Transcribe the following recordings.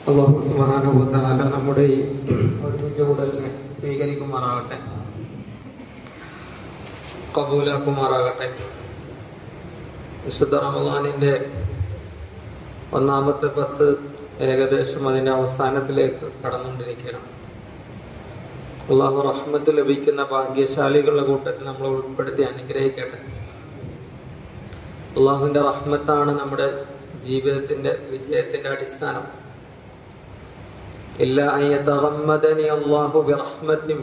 അള്ളാഹു സുബ്ഹാനഹുവതആല നമ്മുടെ ഈ ഒരുമിച്ച് കൂടലിനെ സ്വീകരിക്കുമാറാകട്ടെ കബൂലാക്കുമാറാകട്ടെ വിശുദ്ധ റമദാനിന്റെ ഒന്നാമത്തെ പത്ത് ഏകദേശം അതിന്റെ അവസാനത്തിലേക്ക് കടന്നുകൊണ്ടിരിക്കുകയാണ് അള്ളാഹു റഹ്മത്ത് ലഭിക്കുന്ന ഭാഗ്യശാലികളുടെ കൂട്ടത്തിൽ നമ്മൾ ഉൾപ്പെടുത്തി അനുഗ്രഹിക്കട്ടെ അള്ളാഹുവിന്റെ റഹ്മത്താണ് നമ്മുടെ ജീവിതത്തിന്റെ വിജയത്തിന്റെ അടിസ്ഥാനം ഇല്ല അയ്യതഗമ്മദനി അല്ലാഹു ബിറഹ്മത്തിൻ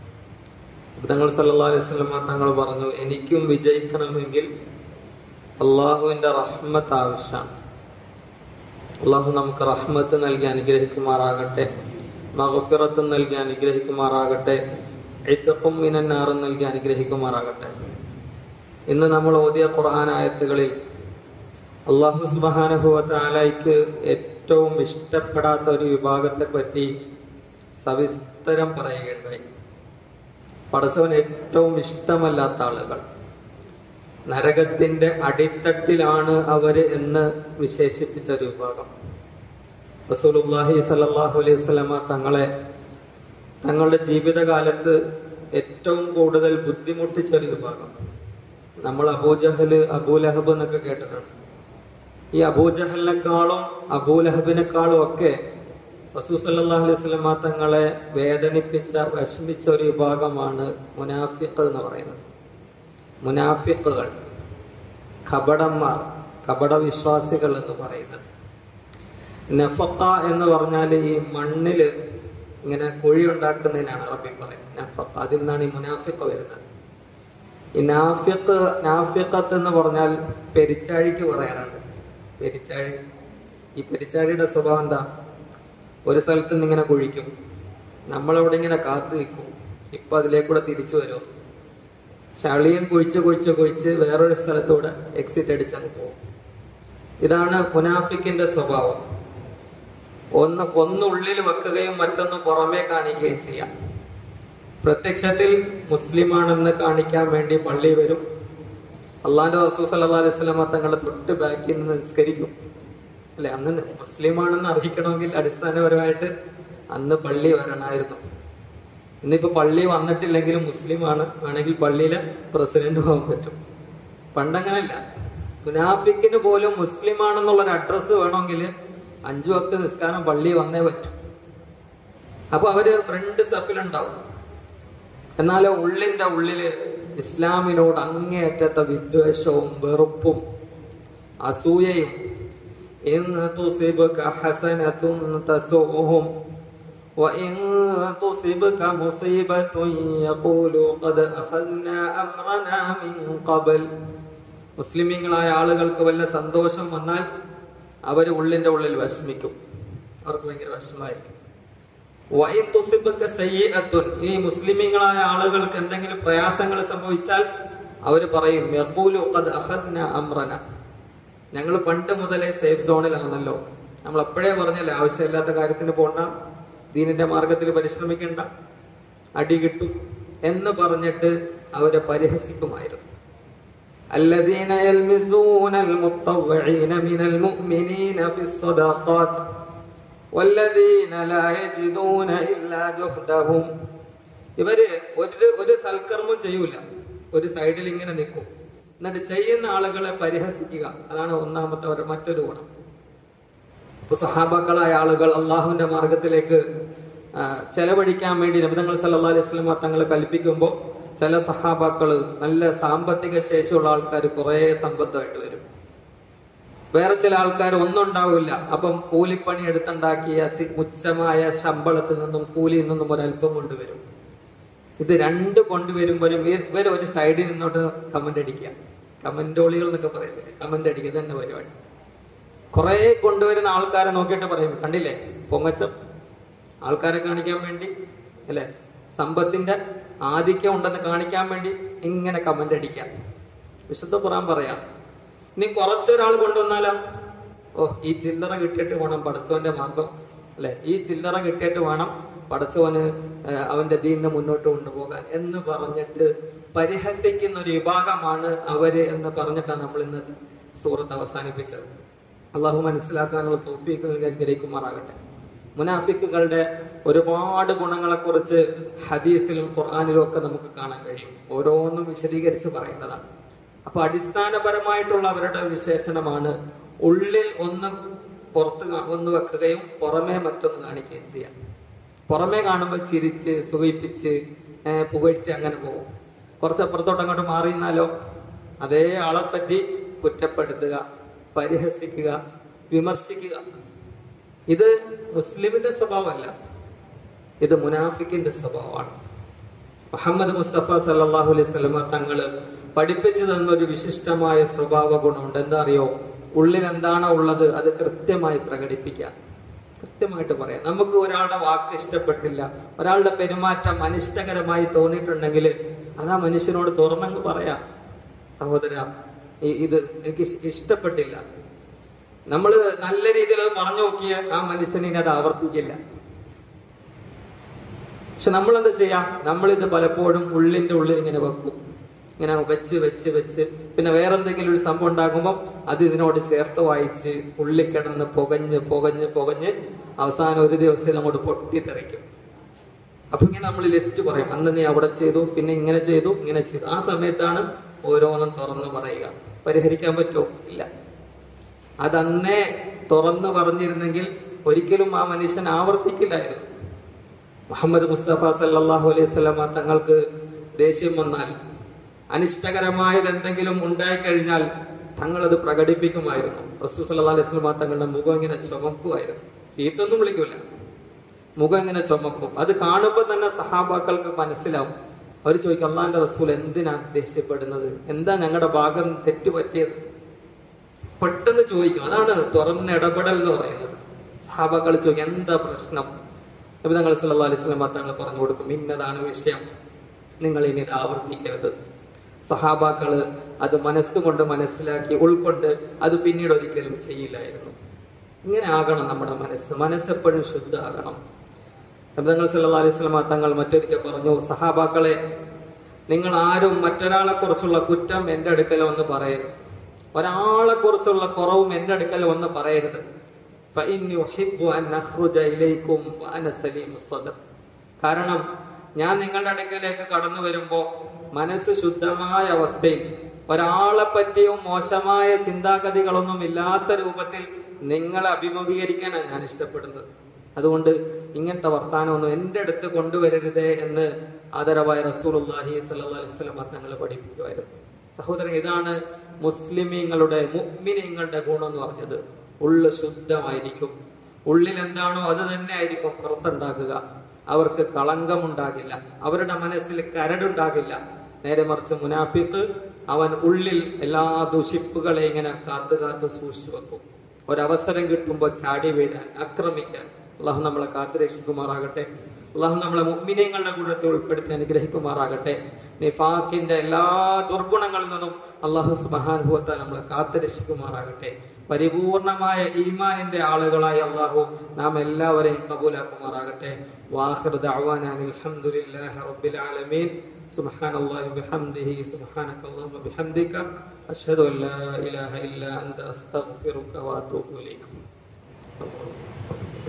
തങ്ങൾ സല്ലല്ലാഹു അലൈഹി വസല്ലം തങ്ങൾ പറഞ്ഞു എനിക്കും വിജയിക്കണമെങ്കിൽ അള്ളാഹുവിന്റെ റഹ്മത്ത് ആവശ്യമാണ് അള്ളാഹു നമുക്ക് റഹ്മത്ത് നൽകി അനുഗ്രഹിക്കുമാറാകട്ടെ മഹഫിറത്ത് നൽകി അനുഗ്രഹിക്കുമാറാകട്ടെ ഇത്തപ്പും മിനന്നാറും നൽകി അനുഗ്രഹിക്കുമാറാകട്ടെ ഇന്ന് നമ്മൾ ഓതിയ ഖുർആൻ ആയത്തുകളിൽ അള്ളാഹു സുബാനുഭവത്താലയ്ക്ക് ഏറ്റവും ഇഷ്ടപ്പെടാത്ത ഒരു വിഭാഗത്തെ പറ്റി സവിസ്തരം പറയുകയുണ്ടായി പടച്ചവന് ഏറ്റവും ഇഷ്ടമല്ലാത്ത ആളുകൾ നരകത്തിന്റെ അടിത്തട്ടിലാണ് അവര് എന്ന് വിശേഷിപ്പിച്ച ഒരു വിഭാഗം റസൂലുല്ലാഹി സല്ലാഹു അലൈഹി വസല്ലമ തങ്ങളെ തങ്ങളുടെ ജീവിതകാലത്ത് ഏറ്റവും കൂടുതൽ ബുദ്ധിമുട്ടിച്ച ഒരു വിഭാഗം നമ്മൾ അബൂജഹല് അബൂലഹബ് എന്നൊക്കെ കേട്ടിട്ടുണ്ട് ഈ അബൂജഹലിനെക്കാളും അബൂലഹബിനെക്കാളും ഒക്കെ റസൂ സല്ലാഹു അലൈഹി സ്വലമ തങ്ങളെ വേദനിപ്പിച്ച വിഷമിച്ച ഒരു വിഭാഗമാണ് മുനാഫിഖ് എന്ന് പറയുന്നത് മുനാഫിഖുകൾ കപടന്മാർ കപട വിശ്വാസികൾ എന്ന് പറയുന്നത് നഫക്ക എന്ന് പറഞ്ഞാൽ ഈ മണ്ണില് ഇങ്ങനെ കുഴി ഉണ്ടാക്കുന്നതിനാണ് അറബി പറയുന്നത് നഫക്ക അതിൽ നിന്നാണ് ഈ മുനാഫിഖ് വരുന്നത് ഈ നാഫിഖ് നാഫിഖത്ത് എന്ന് പറഞ്ഞാൽ പെരിച്ചാഴിക്ക് പറയാറുണ്ട് പെരിച്ചാഴി ഈ പെരിച്ചാഴിയുടെ സ്വഭാവം എന്താ ഒരു സ്ഥലത്ത് നിന്ന് ഇങ്ങനെ കുഴിക്കും നമ്മളവിടെ ഇങ്ങനെ കാത്തു നിൽക്കും ഇപ്പൊ അതിലേക്കൂടെ തിരിച്ചു വരും ചളിയും കുഴിച്ച് കുഴിച്ച് കുഴിച്ച് വേറൊരു സ്ഥലത്തൂടെ എക്സിറ്റ് അടിച്ചങ്ങ് പോകും ഇതാണ് മുനാഫിക്കിന്റെ സ്വഭാവം ഒന്ന് ഒന്നുള്ളിൽ വെക്കുകയും മറ്റൊന്ന് പുറമേ കാണിക്കുകയും ചെയ്യാം പ്രത്യക്ഷത്തിൽ മുസ്ലിമാണെന്ന് കാണിക്കാൻ വേണ്ടി പള്ളി വരും അള്ളാന്റെ റസൂ സല്ലാ അലൈഹി സ്വലമ തങ്ങളെ തൊട്ട് ബാക്കിൽ നിന്ന് നിസ്കരിക്കും അല്ലെ അന്ന് മുസ്ലിമാണെന്ന് അറിയിക്കണമെങ്കിൽ അടിസ്ഥാനപരമായിട്ട് അന്ന് പള്ളി വരണമായിരുന്നു ഇന്നിപ്പോ പള്ളി വന്നിട്ടില്ലെങ്കിലും മുസ്ലിമാണ് വേണമെങ്കിൽ പള്ളിയിലെ പ്രസിഡന്റ് പോകാൻ പറ്റും പണ്ടങ്ങനല്ല മുനാഫിക്കിന് പോലും മുസ്ലിമാണെന്നുള്ള ഒരു അഡ്രസ്സ് വേണമെങ്കിൽ അഞ്ചു വക്ത നിസ്കാരം പള്ളി വന്നേ പറ്റും അപ്പൊ അവര് ഫ്രണ്ട് സഫിലുണ്ടാവും എന്നാൽ ഉള്ളിന്റെ ഉള്ളില് ഇസ്ലാമിനോട് അങ്ങേയറ്റത്തെ വിദ്വേഷവും വെറുപ്പും അസൂയയും إن تصبك حسنة تسؤهم وإن تصبك مصيبة يقولوا قد أخذنا أمرنا من قبل മുസ്ലിമീങ്ങളായ ആളുകൾക്ക് വല്ല സന്തോഷം വന്നാൽ അവർ ഉള്ളിന്റെ ഉള്ളിൽ വിഷമിക്കും അവർക്ക് ഭയങ്കര വിഷമമായിരിക്കും ഈ മുസ്ലിമീങ്ങളായ ആളുകൾക്ക് എന്തെങ്കിലും പ്രയാസങ്ങൾ സംഭവിച്ചാൽ അവർ പറയും അമ്രന ഞങ്ങൾ പണ്ട് മുതലേ സേഫ് സോണിലാണല്ലോ നമ്മൾ എപ്പോഴേ പറഞ്ഞല്ലേ ആവശ്യമില്ലാത്ത കാര്യത്തിന് പോണ്ട ദീനിന്റെ മാർഗത്തിൽ പരിശ്രമിക്കേണ്ട അടി കിട്ടും എന്ന് പറഞ്ഞിട്ട് അവരെ പരിഹസിക്കുമായിരുന്നു الذين يلمزون المطوعين من المؤمنين في الصدقات والذين لا يجدون إلا جهدهم ഇവര് ഒരു ഒരു സൽക്കർമ്മം ചെയ്യൂല ഒരു സൈഡിൽ ഇങ്ങനെ നിൽക്കും എന്നിട്ട് ചെയ്യുന്ന ആളുകളെ പരിഹസിക്കുക അതാണ് ഒന്നാമത്തെ ഒരു മറ്റൊരു ഗുണം ഇപ്പൊ സഹാബാക്കളായ ആളുകൾ അള്ളാഹുവിന്റെ മാർഗത്തിലേക്ക് ചെലവഴിക്കാൻ വേണ്ടി നബിതങ്ങൾ സല്ലാ അലൈഹി സ്വലമ തങ്ങൾ കൽപ്പിക്കുമ്പോൾ ചില സഹാബാക്കള് നല്ല സാമ്പത്തിക ശേഷിയുള്ള ആൾക്കാർ കുറെ സമ്പത്തായിട്ട് വരും വേറെ ചില ആൾക്കാർ ഒന്നും ഉണ്ടാവില്ല അപ്പം കൂലിപ്പണി എടുത്തുണ്ടാക്കിയ തുച്ഛമായ ശമ്പളത്തിൽ നിന്നും കൂലിയിൽ നിന്നും ഒരല്പം കൊണ്ടുവരും ഇത് രണ്ട് കൊണ്ടുവരുമ്പോഴും ഇവർ ഒരു സൈഡിൽ നിന്നോട്ട് കമന്റ് അടിക്കുക കമന്റോളികൾ എന്നൊക്കെ പറയുന്നില്ലേ കമന്റ് അടിക്കുക തന്നെ പരിപാടി കുറെ കൊണ്ടുവരുന്ന ആൾക്കാരെ നോക്കിയിട്ട് പറയും കണ്ടില്ലേ പൊങ്ങച്ചം ആൾക്കാരെ കാണിക്കാൻ വേണ്ടി അല്ലെ സമ്പത്തിന്റെ ആധിക്യം ഉണ്ടെന്ന് കാണിക്കാൻ വേണ്ടി ഇങ്ങനെ കമന്റ് അടിക്കാം വിശുദ്ധ ഖുറാൻ പറയാം ഇനി കുറച്ചൊരാൾ കൊണ്ടുവന്നാലോ ഓ ഈ ചില്ലറ കിട്ടിയിട്ട് വേണം പടച്ചോന്റെ മാർഗം അല്ലെ ഈ ചില്ലറ കിട്ടിയിട്ട് വേണം പടച്ചോന് അവന്റെ ദീനിനെ മുന്നോട്ട് കൊണ്ടുപോകാൻ എന്ന് പറഞ്ഞിട്ട് പരിഹസിക്കുന്ന ഒരു വിഭാഗമാണ് അവര് എന്ന് പറഞ്ഞിട്ടാണ് നമ്മൾ ഇന്നത്തെ സൂറത്ത് അവസാനിപ്പിച്ചത് അള്ളാഹു മനസ്സിലാക്കാനുള്ള തോഫീക്ക് നൽകി അനുഗ്രഹിക്കുമാറാകട്ടെ മുനാഫിക്കുകളുടെ ഒരുപാട് ഗുണങ്ങളെക്കുറിച്ച് ഹദീസിലും ഖുർആാനിലും ഒക്കെ നമുക്ക് കാണാൻ കഴിയും ഓരോന്നും വിശദീകരിച്ച് പറയേണ്ടതാണ് അപ്പൊ അടിസ്ഥാനപരമായിട്ടുള്ള അവരുടെ വിശേഷണമാണ് ഉള്ളിൽ ഒന്ന് പുറത്ത് കാ- ഒന്ന് വെക്കുകയും പുറമേ മറ്റൊന്ന് കാണിക്കുകയും ചെയ്യാം പുറമേ കാണുമ്പോൾ ചിരിച്ച് സുഖിപ്പിച്ച് ഏഹ് പുകഴ്ത്തി അങ്ങനെ പോകും കുറച്ച് അപ്പുറത്തോട്ട് അങ്ങോട്ട് മാറി നിന്നാലോ അതേ ആളെ പറ്റി കുറ്റപ്പെടുത്തുക പരിഹസിക്കുക വിമർശിക്കുക ഇത് മുസ്ലിമിന്റെ സ്വഭാവമല്ല ഇത് മുനാഫിക്കിന്റെ സ്വഭാവമാണ് മുഹമ്മദ് മുസ്തഫ സല്ലല്ലാഹു അലൈഹി സ്വലമ തങ്ങള് പഠിപ്പിച്ചു തന്ന ഒരു വിശിഷ്ടമായ സ്വഭാവ ഗുണമുണ്ട് എന്താ അറിയോ ഉള്ളിൽ എന്താണോ ഉള്ളത് അത് കൃത്യമായി പ്രകടിപ്പിക്കുക കൃത്യമായിട്ട് പറയാം നമുക്ക് ഒരാളുടെ വാക്ക് ഇഷ്ടപ്പെട്ടില്ല ഒരാളുടെ പെരുമാറ്റം അനിഷ്ടകരമായി തോന്നിയിട്ടുണ്ടെങ്കിൽ അത് ആ മനുഷ്യനോട് തുറന്നങ്ങ് പറയാം സഹോദര ഈ- ഇത് എനിക്ക് ഇഷ്- ഇഷ്ടപ്പെട്ടില്ല നമ്മൾ നല്ല രീതിയിൽ അത് പറഞ്ഞു നോക്കിയ ആ മനുഷ്യൻ ഇനി അത് ആവർത്തിക്കില്ല പക്ഷെ നമ്മൾ എന്താ ചെയ്യാം നമ്മളിത് പലപ്പോഴും ഉള്ളിന്റെ ഉള്ളിൽ ഇങ്ങനെ വെക്കും ഇങ്ങനെ വെച്ച് വെച്ച് വെച്ച് പിന്നെ വേറെ എന്തെങ്കിലും ഒരു സംഭവം ഉണ്ടാകുമ്പോൾ അത് ഇതിനോട് ചേർത്ത് വായിച്ച് ഉള്ളിൽ കിടന്ന് പുകഞ്ഞ് പുകഞ്ഞ് പുകഞ്ഞ് അവസാനം ഒരു ദിവസം അങ്ങോട്ട് പൊട്ടിത്തെറിക്കും അപ്പൊ ഇങ്ങനെ നമ്മൾ ലിസ്റ്റ് പറയും അന്ന് നീ അവിടെ ചെയ്തു പിന്നെ ഇങ്ങനെ ചെയ്തു ഇങ്ങനെ ചെയ്തു ആ സമയത്താണ് ഓരോന്നും തുറന്നു പറയുക പരിഹരിക്കാൻ പറ്റുമോ ഇല്ല അതന്നേ തുറന്നു പറഞ്ഞിരുന്നെങ്കിൽ ഒരിക്കലും ആ മനുഷ്യൻ ആവർത്തിക്കില്ലായിരുന്നു മുഹമ്മദ് മുസ്തഫ സല്ലല്ലാഹു അലൈഹി സ്വലമ തങ്ങൾക്ക് ദേഷ്യം വന്നാൽ അനിഷ്ടകരമായത് എന്തെങ്കിലും ഉണ്ടായിക്കഴിഞ്ഞാൽ തങ്ങൾ അത് പ്രകടിപ്പിക്കുമായിരുന്നു റസൂ സല്ലല്ലാഹു അലൈഹി സ്വലമ തങ്ങളുടെ മുഖം ഇങ്ങനെ ചുമക്കുമായിരുന്നു ചീത്തൊന്നും വിളിക്കൂല മുഖം ഇങ്ങനെ ചുമക്കും അത് കാണുമ്പോൾ തന്നെ സഹാബാക്കൾക്ക് മനസ്സിലാവും അവർ ചോദിക്കും അള്ളാന്റെ റസൂൽ എന്തിനാ ദേഷ്യപ്പെടുന്നത് എന്താ ഞങ്ങളുടെ ഭാഗം തെറ്റുപറ്റിയത് പെട്ടെന്ന് ചോദിക്കും അതാണ് തുറന്ന ഇടപെടൽ എന്ന് പറയുന്നത് സഹാബാക്കൾ ചോദിക്കും എന്താ പ്രശ്നം നബി തങ്ങൾ സല്ലല്ലാഹു അലൈഹി വസല്ലം തങ്ങൾ പറഞ്ഞു കൊടുക്കും ഇന്നതാണ് വിഷയം നിങ്ങൾ ഇനി ഇത് ആവർത്തിക്കരുത് സഹാബാക്കള് അത് മനസ്സുകൊണ്ട് മനസ്സിലാക്കി ഉൾക്കൊണ്ട് അത് പിന്നീട് ഒരിക്കലും ചെയ്യില്ലായിരുന്നു ഇങ്ങനെ ആകണം നമ്മുടെ മനസ്സ് മനസ്സെപ്പോഴും ശുദ്ധമാകണം നബി തങ്ങൾ സല്ലല്ലാഹു അലൈഹി വസല്ലം തങ്ങൾ മറ്റൊരിക്കൽ പറഞ്ഞു സഹാബാക്കളെ നിങ്ങൾ ആരും മറ്റൊരാളെ കുറിച്ചുള്ള കുറ്റം എന്റെ അടുക്കൽ വന്ന് പറയരുത് ഒരാളെ കുറിച്ചുള്ള കുറവും എന്റെ അടുക്കൽ വന്ന് പറയരുത് فإني أحب أن أخرج إليكم وأنا سليم الصدر. കാരണം ഞാൻ നിങ്ങളുടെ അടുക്കലേക്ക് കടന്നു വരുമ്പോ മനസ്സ് ശുദ്ധമായ അവസ്ഥയിൽ ഒരാളെ പറ്റിയും മോശമായ ചിന്താഗതികളൊന്നും ഇല്ലാത്ത രൂപത്തിൽ നിങ്ങളെ അഭിമുഖീകരിക്കാനാണ് ഞാൻ ഇഷ്ടപ്പെടുന്നത് അതുകൊണ്ട് ഇങ്ങനത്തെ വർത്താനമൊന്നും എൻ്റെ അടുത്ത് കൊണ്ടുവരരുതേ എന്ന് ആദരവായ റസൂലുള്ളാഹി സ്വല്ലല്ലാഹി അലൈഹി വസല്ലം തങ്ങൾ പഠിപ്പിക്കുമായിരുന്നു സഹോദരൻ ഇതാണ് മുസ്ലിമീങ്ങളുടെ മുഅ്മിനീങ്ങളുടെ ഗുണം എന്ന് പറഞ്ഞത് ഉള്ള് ശുദ്ധമായിരിക്കും ഉള്ളിൽ എന്താണോ അത് തന്നെ ആയിരിക്കും പുറത്തുണ്ടാകുക അവർക്ക് കളങ്കമുണ്ടാകില്ല അവരുടെ മനസ്സിൽ കരടുണ്ടാകില്ല നേരെ മറിച്ച് മുനാഫിക്ക് അവൻ ഉള്ളിൽ എല്ലാ ദുഷിപ്പുകളെ ഇങ്ങനെ കാത്തു കാത്തു സൂക്ഷിച്ചു വെക്കും ഒരവസരം കിട്ടുമ്പോൾ ചാടി വീഴാൻ ആക്രമിക്കാൻ അള്ളാഹു നമ്മളെ കാത്തു രക്ഷിക്കുമാറാകട്ടെ അള്ളാഹു നമ്മളെ മുഗ്മിനീങ്ങളുടെ കൂട്ടത്തിൽ ഉൾപ്പെടുത്തി അനുഗ്രഹിക്കുമാറാകട്ടെ നിഫാക്കിന്റെ എല്ലാ ദുർഗുണങ്ങളിൽ നിന്നും അള്ളാഹു സുബാനുഭവത്താൽ നമ്മളെ കാത്തു രക്ഷിക്കുമാറാകട്ടെ പരിപൂർണമായ ഈമാനിന്റെ ആളുകളായി അള്ളാഹു നാം എല്ലാവരെയും കബൂലാക്കുമാറാകട്ടെ വാഹിർ ദഅവാന അൽഹംദുലില്ലാഹി റബ്ബിൽ ആലമീൻ سبحان الله بحمده سبحانك اللهم بحمدك أشهد أن لا إله إلا أنت أستغفرك وأتوب إليك